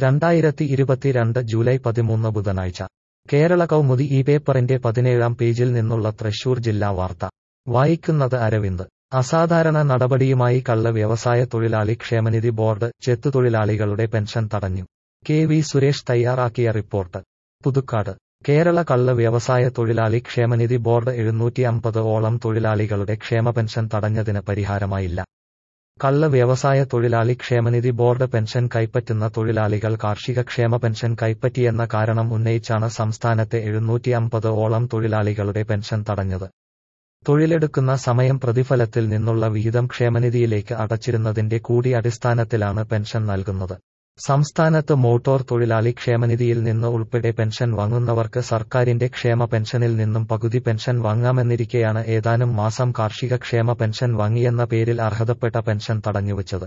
രണ്ടായിരത്തി ഇരുപത്തിരണ്ട് ജൂലൈ പതിമൂന്ന് ബുധനാഴ്ച കേരള കൗമുദി ഈ പേപ്പറിന്റെ പതിനേഴാം പേജിൽ നിന്നുള്ള തൃശൂർ ജില്ലാ വാർത്ത വായിക്കുന്നത് അരവിന്ദ് അസാധാരണ നടപടിയുമായി കള്ള വ്യവസായ തൊഴിലാളി ക്ഷേമനിധി ബോർഡ് ചെത്തുതൊഴിലാളികളുടെ പെൻഷൻ തടഞ്ഞു കെ വി സുരേഷ് തയ്യാറാക്കിയ റിപ്പോർട്ട് പുതുക്കാട് കേരള കള്ള വ്യവസായ തൊഴിലാളി ക്ഷേമനിധി ബോർഡ് എഴുന്നൂറ്റി അമ്പത് ഓളം തൊഴിലാളികളുടെ ക്ഷേമ പെൻഷൻ തടഞ്ഞതിന് പരിഹാരമായില്ല കള്ള വ്യവസായ തൊഴിലാളി ക്ഷേമനിധി ബോർഡ് പെൻഷൻ കൈപ്പറ്റുന്ന തൊഴിലാളികൾ കാർഷിക ക്ഷേമ പെൻഷൻ കൈപ്പറ്റിയെന്ന കാരണം ഉന്നയിച്ചാണ് സംസ്ഥാനത്തെ എഴുന്നൂറ്റി അമ്പത് ഓളം തൊഴിലാളികളുടെ പെൻഷൻ തടഞ്ഞത് തൊഴിലെടുക്കുന്ന സമയം പ്രതിഫലത്തിൽ നിന്നുള്ള വിഹിതം ക്ഷേമനിധിയിലേക്ക് അടച്ചിരുന്നതിന്റെ കൂടി അടിസ്ഥാനത്തിലാണ് പെൻഷൻ നൽകുന്നത് സംസ്ഥാനത്ത് മോട്ടോർ തൊഴിലാളി ക്ഷേമനിധിയിൽ നിന്ന് ഉൾപ്പെടെ പെൻഷൻ വാങ്ങുന്നവർക്ക് സർക്കാരിന്റെ ക്ഷേമ പെൻഷനിൽ നിന്നും പകുതി പെൻഷൻ വാങ്ങാമെന്നിരിക്കെയാണ് ഏതാനും മാസം കാർഷിക ക്ഷേമ പെൻഷൻ വാങ്ങിയെന്ന പേരിൽ അർഹതപ്പെട്ട പെൻഷൻ തടഞ്ഞുവച്ചത്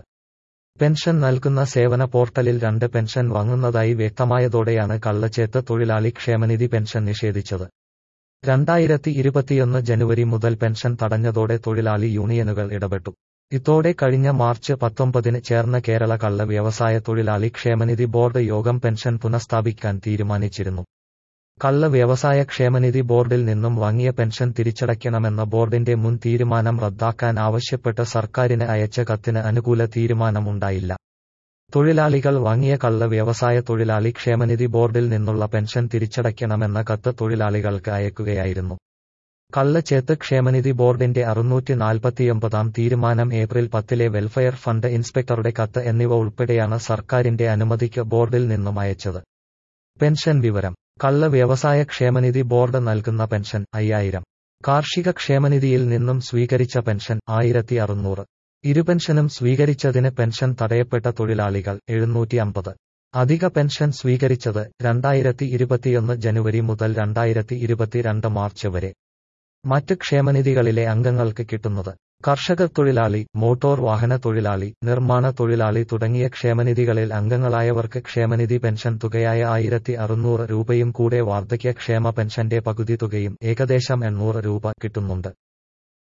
പെൻഷൻ നൽകുന്ന സേവന പോർട്ടലിൽ രണ്ട് പെൻഷൻ വാങ്ങുന്നതായി വ്യക്തമായതോടെയാണ് കള്ളച്ചേത്ത് തൊഴിലാളി ക്ഷേമനിധി പെൻഷൻ നിഷേധിച്ചത് രണ്ടായിരത്തി ഇരുപത്തിയൊന്ന് ജനുവരി മുതൽ പെൻഷൻ തടഞ്ഞതോടെ തൊഴിലാളി യൂണിയനുകൾ ഇടപെട്ടു ഇതോടെ കഴിഞ്ഞ മാർച്ച് പത്തൊമ്പതിന് ചേർന്ന കേരള കള്ള വ്യവസായ തൊഴിലാളി ക്ഷേമനിധി ബോർഡ് യോഗം പെൻഷൻ പുനഃസ്ഥാപിക്കാൻ തീരുമാനിച്ചിരുന്നു കള്ള വ്യവസായ ക്ഷേമനിധി ബോർഡിൽ നിന്നും വാങ്ങിയ പെൻഷൻ തിരിച്ചടയ്ക്കണമെന്ന ബോർഡിന്റെ മുൻ തീരുമാനം റദ്ദാക്കാൻ ആവശ്യപ്പെട്ട് സർക്കാരിന് അയച്ച കത്തിന് അനുകൂല തീരുമാനമുണ്ടായില്ല തൊഴിലാളികൾ വാങ്ങിയ കള്ള വ്യവസായ തൊഴിലാളി ക്ഷേമനിധി ബോർഡിൽ നിന്നുള്ള പെൻഷൻ തിരിച്ചടയ്ക്കണമെന്ന കത്ത് തൊഴിലാളികൾക്ക് അയക്കുകയായിരുന്നു കള്ളച്ചേത്ത് ക്ഷേമനിധി ബോർഡിന്റെ അറുന്നൂറ്റി നാൽപ്പത്തിയൊമ്പതാം തീരുമാനം ഏപ്രിൽ പത്തിലെ വെൽഫെയർ ഫണ്ട് ഇൻസ്പെക്ടറുടെ കത്ത് എന്നിവ ഉൾപ്പെടെയാണ് സർക്കാരിന്റെ അനുമതിക്ക് ബോർഡിൽ നിന്നും അയച്ചത് പെൻഷൻ വിവരം കള്ള വ്യവസായ ക്ഷേമനിധി ബോർഡ് നൽകുന്ന പെൻഷൻ അയ്യായിരം കാർഷിക ക്ഷേമനിധിയിൽ നിന്നും സ്വീകരിച്ച പെൻഷൻ ആയിരത്തി അറുന്നൂറ് ഇരുപെൻഷനും സ്വീകരിച്ചതിന് പെൻഷൻ തടയപ്പെട്ട തൊഴിലാളികൾ എഴുന്നൂറ്റി അമ്പത് അധിക പെൻഷൻ സ്വീകരിച്ചത് രണ്ടായിരത്തി ഇരുപത്തിയൊന്ന് ജനുവരി മുതൽ രണ്ടായിരത്തി ഇരുപത്തിരണ്ട് മാർച്ച് വരെ മറ്റ് ക്ഷേമനിധികളിലെ അംഗങ്ങൾക്ക് കിട്ടുന്നത് കർഷക തൊഴിലാളി മോട്ടോർ വാഹന തൊഴിലാളി നിർമ്മാണ തൊഴിലാളി തുടങ്ങിയ ക്ഷേമനിധികളിൽ അംഗങ്ങളായവർക്ക് ക്ഷേമനിധി പെൻഷൻ തുകയായ ആയിരത്തി അറുന്നൂറ് രൂപയും കൂടെ വാർദ്ധക്യ ക്ഷേമ പെൻഷന്റെ പകുതി തുകയും ഏകദേശം എണ്ണൂറ് രൂപ കിട്ടുന്നുണ്ട്